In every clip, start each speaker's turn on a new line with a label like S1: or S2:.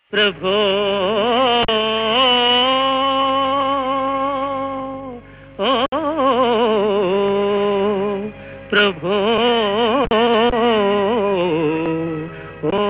S1: ప్రభో ఓ ప్రభో ఓ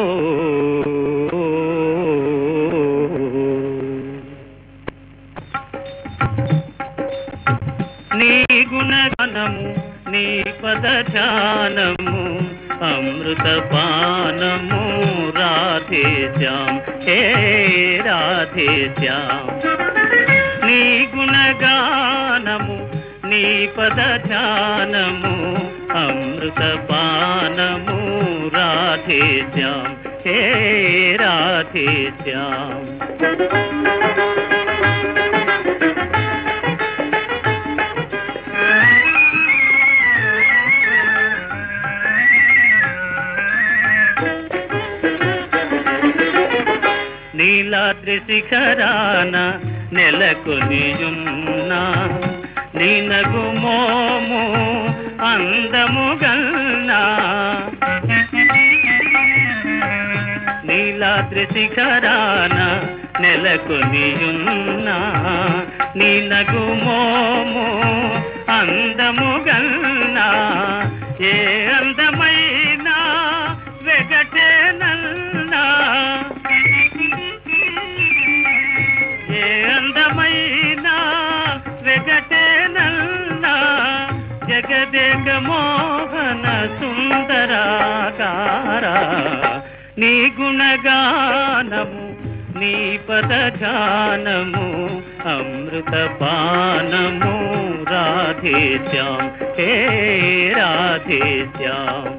S1: నీ గుణగణము నీ పద ధ్యానము అమృత పానము రాధే శ్యామ్ హే రాధే శ్యామ్ నీ గుణగానము నీ పద ధ్యానము అమృత పానము రాధే శ్యామ్ హే రాధే శ్యామ్ నీలాద్రి శిఖరాన నెలకొనియున్నా నీనగు మోము అందము గల్నా నీలాద్రి శిఖరాన నెలకొనియున్నా నీనగు మోము అందము గల్నా ఏ అందమైనా వెగటే నల్నా ఏ అందమైన వెగటేనల్లా జగదేక మోహన సుందరాకార నీ గుణగానము నీ పద ధ్యానము అమృత పానము రాధే శ్యామ్ హే రాధే శ్యామ్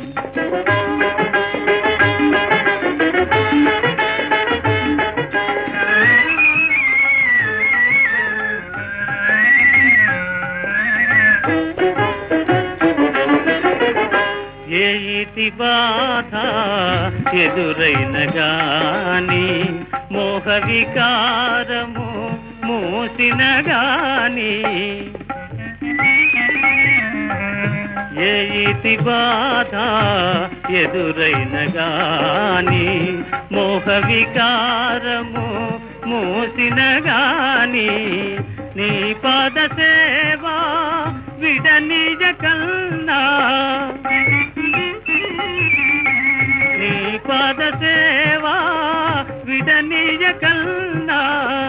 S1: ఏ ఇతి బాధ ఎదురైన గాని మోహ వికారము మూసిన గాని ఏ ఇతి బాధ ఎదురైన గాని మోహ వికారము మూసిన గాని నీ పాద సేవా విడ నిజ కల్నా నీ పాద సేవా విడ నిజ కల్నా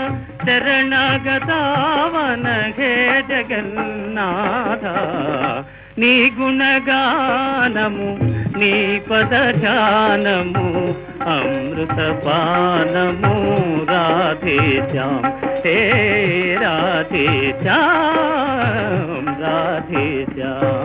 S1: శరణగతావన హే జగన్నాథ నీ గుణగానము నీ పద ధ్యానము అమృత పానము రాధే శ్యామ్ హే రాధే శ్యామ్ రాధే శ్యామ్